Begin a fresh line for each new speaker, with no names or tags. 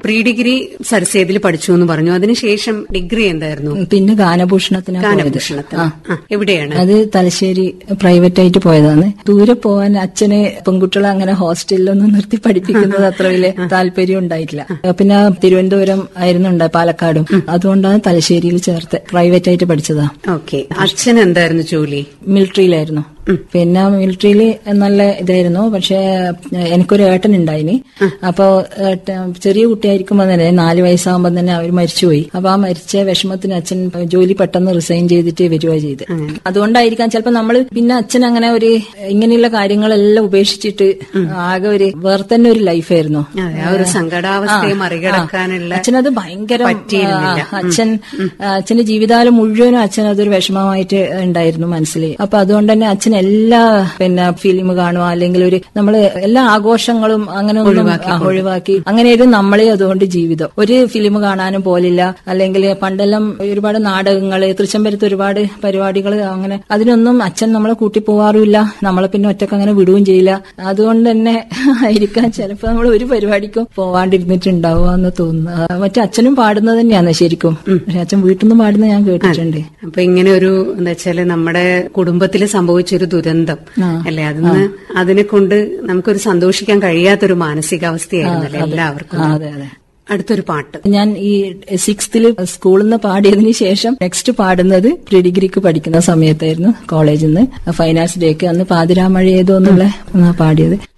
Pre degree സരസ്വതിയിൽ പഠിച്ചു എന്ന് പറഞ്ഞു അതിനുശേഷം ഡിഗ്രി എന്തായിരുന്നു
പിന്നെ ഗാനഭൂഷണത്തിനാ പോയത്
ഗാനഭൂഷണത്തിൽ ആ, എവിടെയാണ്
അത് തലശ്ശേരി പ്രൈവറ്റ് ആയിട്ട് പോയതാണ് ദൂരെ പോവാൻ അച്ഛന് പെൺകുട്ടികളെ അങ്ങനെ ഹോസ്റ്റലിലൊന്നും നിർത്തി പഠിപ്പിക്കുന്നത് അത്ര വലിയ താല്പര്യം ഉണ്ടായിട്ടില്ല പിന്നെ തിരുവനന്തപുരം ആയിരുന്നു ഉണ്ടായി പാലക്കാടും അതുകൊണ്ടാണ് തലശ്ശേരിയിൽ ചേർത്ത് പ്രൈവറ്റ് ആയിട്ട് പഠിച്ചതാ
ഓക്കെ അച്ഛൻ എന്തായിരുന്നു ജോലി
മിലിറ്ററിയിലായിരുന്നു പിന്നെ മിലിറ്ററിയിൽ നല്ല ഇതായിരുന്നു പക്ഷെ എനിക്കൊരു ഏട്ടൻ ഉണ്ടായിനി അപ്പൊ ഏട്ടൻ ചെറിയ കുട്ടിയായിരിക്കുമ്പോ തന്നെ നാല് വയസ്സാകുമ്പോ തന്നെ അവർ മരിച്ചുപോയി അപ്പൊ ആ മരിച്ച വിഷമത്തിന് അച്ഛൻ ജോലി പെട്ടെന്ന് റിസൈൻ ചെയ്തിട്ട് വരിക ചെയ്ത് അതുകൊണ്ടായിരിക്കാം ചിലപ്പോ നമ്മൾ പിന്നെ അച്ഛൻ അങ്ങനെ ഒരു ഇങ്ങനെയുള്ള കാര്യങ്ങളെല്ലാം ഉപേക്ഷിച്ചിട്ട് ആകെ ഒരു വേറെ തന്നെ ഒരു ലൈഫായിരുന്നു
അതെ, ആ ഒരു സങ്കടാവസ്ഥയെ മറികടക്കാനുള്ള
അച്ഛനത് ഭയങ്കര
പറ്റിയിരുന്നില്ല.
ആ, അച്ഛൻ ആ, അച്ഛന്റെ ജീവിതകാലം മുഴുവനും അച്ഛൻ അതൊരു വിഷമമായിട്ട് ഉണ്ടായിരുന്നു മനസ്സിൽ അപ്പൊ അതുകൊണ്ട് തന്നെ അച്ഛൻ എല്ലാ പിന്നെ ഫിലിം കാണുക അല്ലെങ്കിൽ ഒരു നമ്മള് എല്ലാ ആഘോഷങ്ങളും അങ്ങനെ ഒന്നും ആ, ഒഴിവാക്കി അങ്ങനെയായിരുന്നു നമ്മളെ അതുകൊണ്ട് ജീവിതം ഒരു ഫിലിം കാണാനും പോലില്ല അല്ലെങ്കിൽ പണ്ടെല്ലാം ഒരുപാട് നാടകങ്ങള് തൃച്ചംബരത്ത് ഒരുപാട് പരിപാടികൾ അങ്ങനെ അതിനൊന്നും അച്ഛൻ നമ്മളെ കൂട്ടി പോവാറുമില്ല നമ്മളെ പിന്നെ ഒറ്റക്ക് അങ്ങനെ വിടുകയും ചെയ്യില്ല അതുകൊണ്ട് തന്നെ ആയിരിക്കാം ചിലപ്പോ നമ്മൾ ഒരു പരിപാടിക്കും പോവാണ്ടിരുന്നിട്ടുണ്ടാവുക എന്ന് തോന്നുന്നു ആ, മറ്റേ അച്ഛനും പാടുന്നത് തന്നെയാണ് ശരിക്കും പക്ഷെ അച്ഛൻ വീട്ടിൽ നിന്ന് പാടുന്നത് ഞാൻ കേട്ടിട്ടുണ്ട്
അപ്പൊ ഇങ്ങനെ ഒരു എന്താ വെച്ചാല് നമ്മുടെ കുടുംബത്തിൽ സംഭവിച്ചൊരു ദുരന്തം അല്ലെ അതിന് അതിനെ കൊണ്ട് നമുക്കൊരു സന്തോഷിക്കാൻ കഴിയാത്തൊരു മാനസികാവസ്ഥയായിരുന്നല്ലേ എല്ലാവർക്കും
ആ, അതെ അതെ
അടുത്തൊരു പാട്ട്
ഞാൻ ഈ സിക്സ്ത്തില് സ്കൂളിൽ നിന്ന് പാടിയതിന് ശേഷം നെക്സ്റ്റ് പാടുന്നത് പ്രീ ഡിഗ്രിക്ക് പഠിക്കുന്ന സമയത്തായിരുന്നു കോളേജിൽ നിന്ന് ഫൈനാൻസ് ഡേക്ക് അന്ന് പാതിരാമഴ ഏതോ എന്നുള്ള പാടിയത്